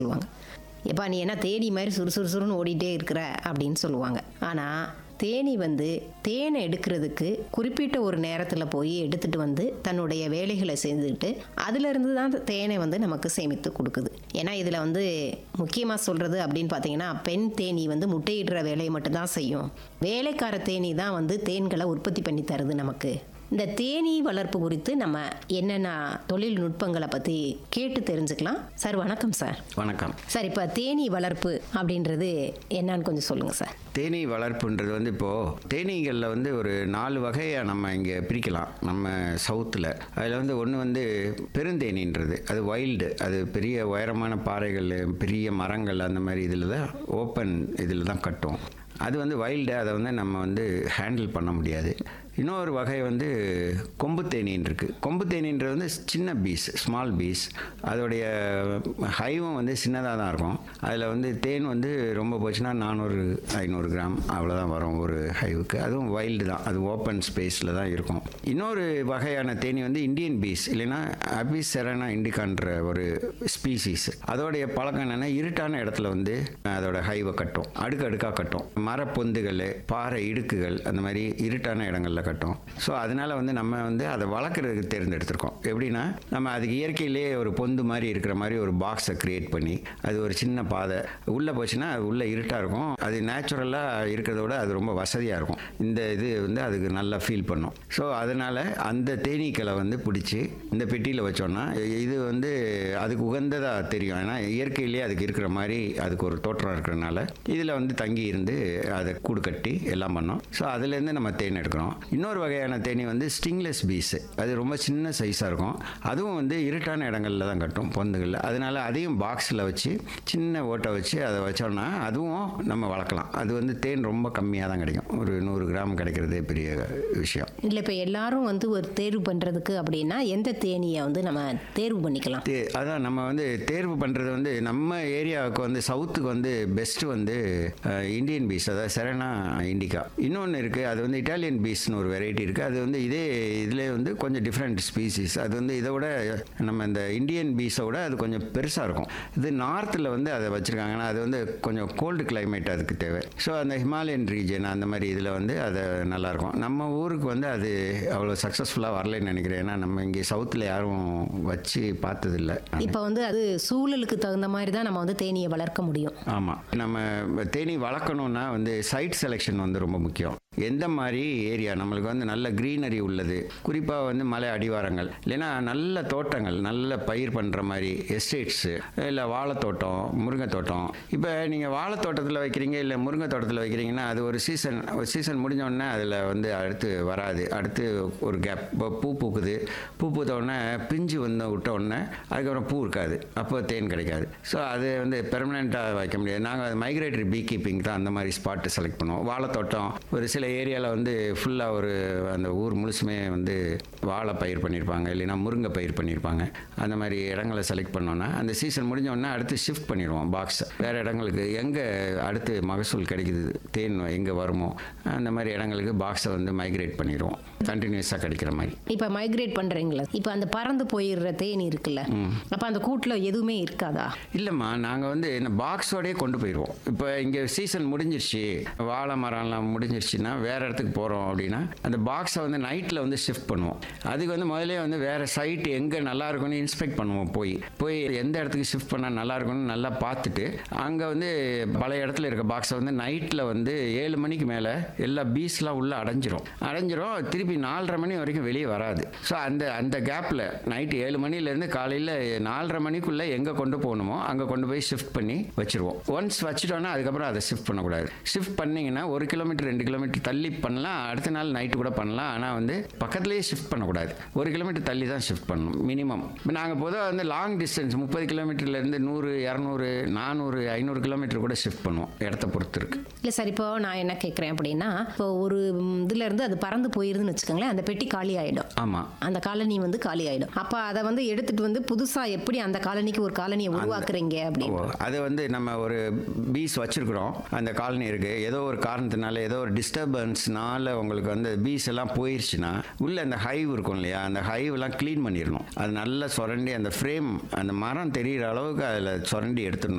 சொல்லுவாங்க எப்பா நீ என்ன தேனி மாதிரி சுறுசுறுசுறுன்னு ஓடிட்டே இருக்கிற அப்படின்னு சொல்லுவாங்க ஆனால் தேனி வந்து தேனை எடுக்கிறதுக்கு குறிப்பிட்ட ஒரு நேரத்தில் போய் எடுத்துட்டு வந்து தன்னுடைய வேலைகளை செஞ்சுக்கிட்டு அதிலிருந்து தான் தேனை வந்து நமக்கு சேமித்து கொடுக்குது ஏன்னா இதில் வந்து முக்கியமாக சொல்கிறது அப்படின்னு பார்த்தீங்கன்னா பெண் தேனி வந்து முட்டையிடுற வேலையை மட்டும்தான் செய்யும் வேலைக்கார தேனி தான் வந்து தேன்களை உற்பத்தி பண்ணி தருது நமக்கு இந்த தேனீ வளர்ப்பு குறித்து நம்ம என்னென்ன தொழில்நுட்பங்களை பற்றி கேட்டு தெரிஞ்சுக்கலாம் சார் வணக்கம் சார் வணக்கம் சார் இப்போ தேனீ வளர்ப்பு அப்படின்றது என்னன்னு கொஞ்சம் சொல்லுங்கள் சார் தேனீ வளர்ப்புன்றது வந்து இப்போது தேனீகளில் வந்து ஒரு நாலு வகையாக நம்ம இங்கே பிரிக்கலாம் நம்ம சவுத்தில் அதில் வந்து ஒன்று வந்து பெருந்தேனின்றது அது வைல்டு அது பெரிய உயரமான பாறைகள் பெரிய மரங்கள் அந்த மாதிரி இதில் தான் ஓப்பன் இதில் தான் கட்டும் அது வந்து வைல்டு அதை வந்து நம்ம வந்து ஹேண்டில் பண்ண முடியாது இன்னொரு வகை வந்து கொம்பு தேனின்னு இருக்குது கொம்பு தேனின்றது வந்து சின்ன பீஸ் ஸ்மால் பீஸ் அதோடைய ஹைவும் வந்து சின்னதாக தான் இருக்கும் அதில் வந்து தேன் வந்து ரொம்ப போச்சுன்னா நானூறு ஐநூறு கிராம் அவ்வளோதான் வரும் ஒரு ஹைவுக்கு அதுவும் வைல்டு தான் அது ஓப்பன் ஸ்பேஸில் தான் இருக்கும் இன்னொரு வகையான தேனி வந்து இந்தியன் பீஸ் இல்லைன்னா அபிஸ் செரனா இண்டிகான்ற ஒரு ஸ்பீசிஸ் அதோடைய பழக்கம் என்னென்னா இருட்டான இடத்துல வந்து அதோட ஹைவை கட்டும் அடுக்கு அடுக்காக கட்டும் மரப்பொந்துகள் பாறை இடுக்குகள் அந்த மாதிரி இருட்டான இடங்கள்ல கட்டும் ஸோ அதனால வந்து நம்ம வந்து அதை வளர்க்குறதுக்கு தேர்ந்தெடுத்திருக்கோம் எப்படின்னா நம்ம அதுக்கு இயற்கையிலேயே ஒரு பொந்து மாதிரி இருக்கிற மாதிரி ஒரு பாக்ஸை கிரியேட் பண்ணி அது ஒரு சின்ன பாதை உள்ளே போச்சுன்னா அது உள்ளே இருட்டாக இருக்கும் அது நேச்சுரலாக இருக்கிறத விட அது ரொம்ப வசதியாக இருக்கும் இந்த இது வந்து அதுக்கு நல்லா ஃபீல் பண்ணும் ஸோ அதனால் அந்த தேனீக்களை வந்து பிடிச்சி இந்த பெட்டியில் வச்சோன்னா இது வந்து அதுக்கு உகந்ததாக தெரியும் ஏன்னா இயற்கையிலேயே அதுக்கு இருக்கிற மாதிரி அதுக்கு ஒரு தோற்றம் இருக்கிறனால இதில் வந்து தங்கி இருந்து அதை கூடு கட்டி எல்லாம் பண்ணோம் ஸோ அதுலேருந்து நம்ம தேன் எடுக்கிறோம் இன்னொரு வகையான தேனி வந்து ஸ்டிங்லெஸ் பீஸ் அது ரொம்ப சின்ன சைஸாக இருக்கும் அதுவும் வந்து இருட்டான இடங்கள்ல தான் கட்டும் பொந்துகளில் அதனால அதையும் பாக்ஸில் வச்சு சின்ன ஓட்டை வச்சு அதை வச்சோம்னா அதுவும் நம்ம வளர்க்கலாம் அது வந்து தேன் ரொம்ப கம்மியாக தான் கிடைக்கும் ஒரு நூறு கிராம் கிடைக்கிறதே பெரிய விஷயம் இல்லை இப்போ எல்லாரும் வந்து ஒரு தேர்வு பண்ணுறதுக்கு அப்படின்னா எந்த தேனியை வந்து நம்ம தேர்வு பண்ணிக்கலாம் தே அதான் நம்ம வந்து தேர்வு பண்ணுறது வந்து நம்ம ஏரியாவுக்கு வந்து சவுத்துக்கு வந்து பெஸ்ட்டு வந்து அஹ், இந்தியன் பீஸ் அதாவது செரனா இண்டிகா இன்னொன்று இருக்குது அது வந்து இட்டாலியன் பீஸ்னு ஒரு வெரைட்டி இருக்குது அது வந்து இதே இதிலே வந்து கொஞ்சம் டிஃப்ரெண்ட் ஸ்பீசிஸ் அது வந்து இதை விட நம்ம இந்த இந்தியன் பீஸை விட அது கொஞ்சம் பெருசாக இருக்கும் இது நார்த்தில் வந்து அதை வச்சுருக்காங்கன்னா அது வந்து கொஞ்சம் கோல்டு climate அதுக்கு தேவை ஸோ அந்த ஹிமாலயன் ரீஜன் அந்த மாதிரி இதில் வந்து அது நல்லாயிருக்கும் நம்ம ஊருக்கு வந்து அது அவ்வளோ சக்ஸஸ்ஃபுல்லாக வரலைன்னு நினைக்கிறேன் ஏன்னா நம்ம இங்கே சவுத்தில் யாரும் வச்சு பார்த்ததில்ல இப்போ வந்து அது சூழலுக்கு தகுந்த மாதிரி தான் நம்ம வந்து தேனியை வளர்க்க முடியும் ஆமாம் நம்ம தேனி வளர்க்கணுன்னா வந்து சைட் செலெக்ஷன் வந்து ரொம்ப முக்கியம் எந்த மாதிரி ஏரியா நம்மளுக்கு வந்து நல்ல க்ரீனரி உள்ளது குறிப்பாக வந்து மலை அடிவாரங்கள் இல்லைன்னா நல்ல தோட்டங்கள் நல்ல பயிர் பண்ணுற மாதிரி எஸ்டேட்ஸு இல்லை வாழைத்தோட்டம் முருங்கைத்தோட்டம் இப்போ நீங்கள் வாழைத்தோட்டத்தில் வைக்கிறீங்க இல்லை முருங்கை தோட்டத்தில் வைக்கிறீங்கன்னா அது ஒரு சீசன் ஒரு சீசன் முடிஞ்ச உடனே அதில் வந்து அடுத்து வராது அடுத்து ஒரு கேப் இப்போ பூ பூக்குது பூ பூத்த உடனே பிஞ்சு வந்து விட்ட உடனே அதுக்கப்புறம் பூ இருக்காது அப்போ தேன் கிடைக்காது ஸோ அது வந்து பெர்மனெண்ட்டாக வைக்க முடியாது நாங்கள் மைக்ரேட்டரி பீ கீப்பிங் தான் அந்த மாதிரி ஸ்பாட்டு செலக்ட் பண்ணுவோம் வாழைத்தோட்டம் ஒரு சில ஏரியாவில் வந்து ஃபுல்லாக ஒரு அந்த ஊர் முழுசுமே வந்து வாழை பயிர் பண்ணியிருப்பாங்க இல்லைன்னா முருங்கை பயிர் பண்ணியிருப்பாங்க அந்த மாதிரி இடங்களை செலக்ட் பண்ணோன்னா அந்த சீசன் முடிஞ்ச உடனே அடுத்து ஷிஃப்ட் பண்ணிடுவோம் பாக்ஸ் வேறு இடங்களுக்கு எங்கே அடுத்து மகசூல் கிடைக்குது தேன் எங்கே வருமோ அந்த மாதிரி இடங்களுக்கு பாக்ஸை வந்து மைக்ரேட் பண்ணிடுவோம் கண்டினியூஸாக கிடைக்கிற மாதிரி இப்போ மைக்ரேட் பண்ணுறீங்களா இப்போ அந்த பறந்து போயிடுற தேனி இருக்குல்ல அப்போ அந்த கூட்டில் எதுவுமே இருக்காதா இல்லைம்மா நாங்கள் வந்து இந்த பாக்ஸோடயே கொண்டு போயிடுவோம் இப்போ இங்கே சீசன் முடிஞ்சிருச்சு வாழை மரம்லாம் முடிஞ்சிருச்சுன்னா வேறு இடத்துக்கு போகிறோம் அப்படின்னா அந்த பாக்ஸை வந்து நைட்டில் வந்து ஷிஃப்ட் பண்ணுவோம் அதுக்கு வந்து முதல்ல வந்து வேறு சைட் எங்கே நல்லா இருக்கும்னு இன்ஸ்பெக்ட் பண்ணுவோம் போய் போய் எந்த இடத்துக்கு ஷிஃப்ட் பண்ணால் நல்லா இருக்கும்னு நல்லா பார்த்துட்டு அங்கே வந்து பழைய இடத்துல இருக்க பாக்ஸை வந்து நைட்டில் வந்து ஏழு மணிக்கு மேலே எல்லா பீஸ்லாம் உள்ளே அடைஞ்சிரும் அடைஞ்சிரும் திருப்பி நாலரை மணி வரைக்கும் வெளியே வராது ஸோ அந்த அந்த கேப்பில் நைட்டு ஏழு மணிலேருந்து காலையில் நாலரை மணிக்குள்ளே எங்கே கொண்டு போகணுமோ அங்கே கொண்டு போய் ஷிஃப்ட் பண்ணி வச்சிருவோம் ஒன்ஸ் வச்சிட்டோன்னா அதுக்கப்புறம் அதை ஷிஃப்ட் பண்ணக்கூடாது ஷிஃப்ட் பண்ணிங்கன்னா ஒரு கிலோமீட்டர் ரெண்டு கிலோமீட்டர் தள்ளி பண்ணலாம் அடுத்த நாள் நைட்டு கூட பண்ணலாம் ஆனால் வந்து பக்கத்துலேயே ஷிஃப்ட் பண்ணக்கூடாது ஒரு கிலோமீட்டர் தள்ளி தான் ஷிஃப்ட் பண்ணணும் மினிமம் இப்போ நாங்கள் பொதுவாக வந்து லாங் டிஸ்டன்ஸ் முப்பது கிலோமீட்டர்லேருந்து நூறு இரநூறு நானூறு ஐநூறு கிலோமீட்டர் கூட ஷிஃப்ட் பண்ணுவோம் இடத்த பொறுத்து இருக்கு இல்லை சார் இப்போ நான் என்ன கேட்குறேன் அப்படின்னா இப்போ ஒரு ம், இதுல இருந்து அது பறந்து போயிருதுன்னு வச்சுக்கோங்களேன் அந்த பெட்டி காலி ஆகிடும் ஆமாம் அந்த காலனி வந்து காலி ஆகிடும் அப்போ அதை வந்து எடுத்துட்டு வந்து புதுசாக எப்படி அந்த காலனிக்கு ஒரு காலனியை உருவாக்குறீங்க அப்படின்னு ஓ அது வந்து நம்ம ஒரு பீஸ் வச்சிருக்கிறோம் அந்த காலனி இருக்குது ஏதோ ஒரு காரணத்தினால ஏதோ ஒரு டிஸ்டர்பன்ஸ் டிஸ்டர்பன்ஸ்னால உங்களுக்கு வந்து பீஸ் எல்லாம் போயிருச்சுன்னா உள்ள அந்த ஹைவ் இருக்கும் இல்லையா அந்த ஹைவெல்லாம் க்ளீன் பண்ணிடணும் அது நல்லா சுரண்டி அந்த ஃப்ரேம் அந்த மரம் தெரியிற அளவுக்கு அதில் சுரண்டி எடுத்துடணும்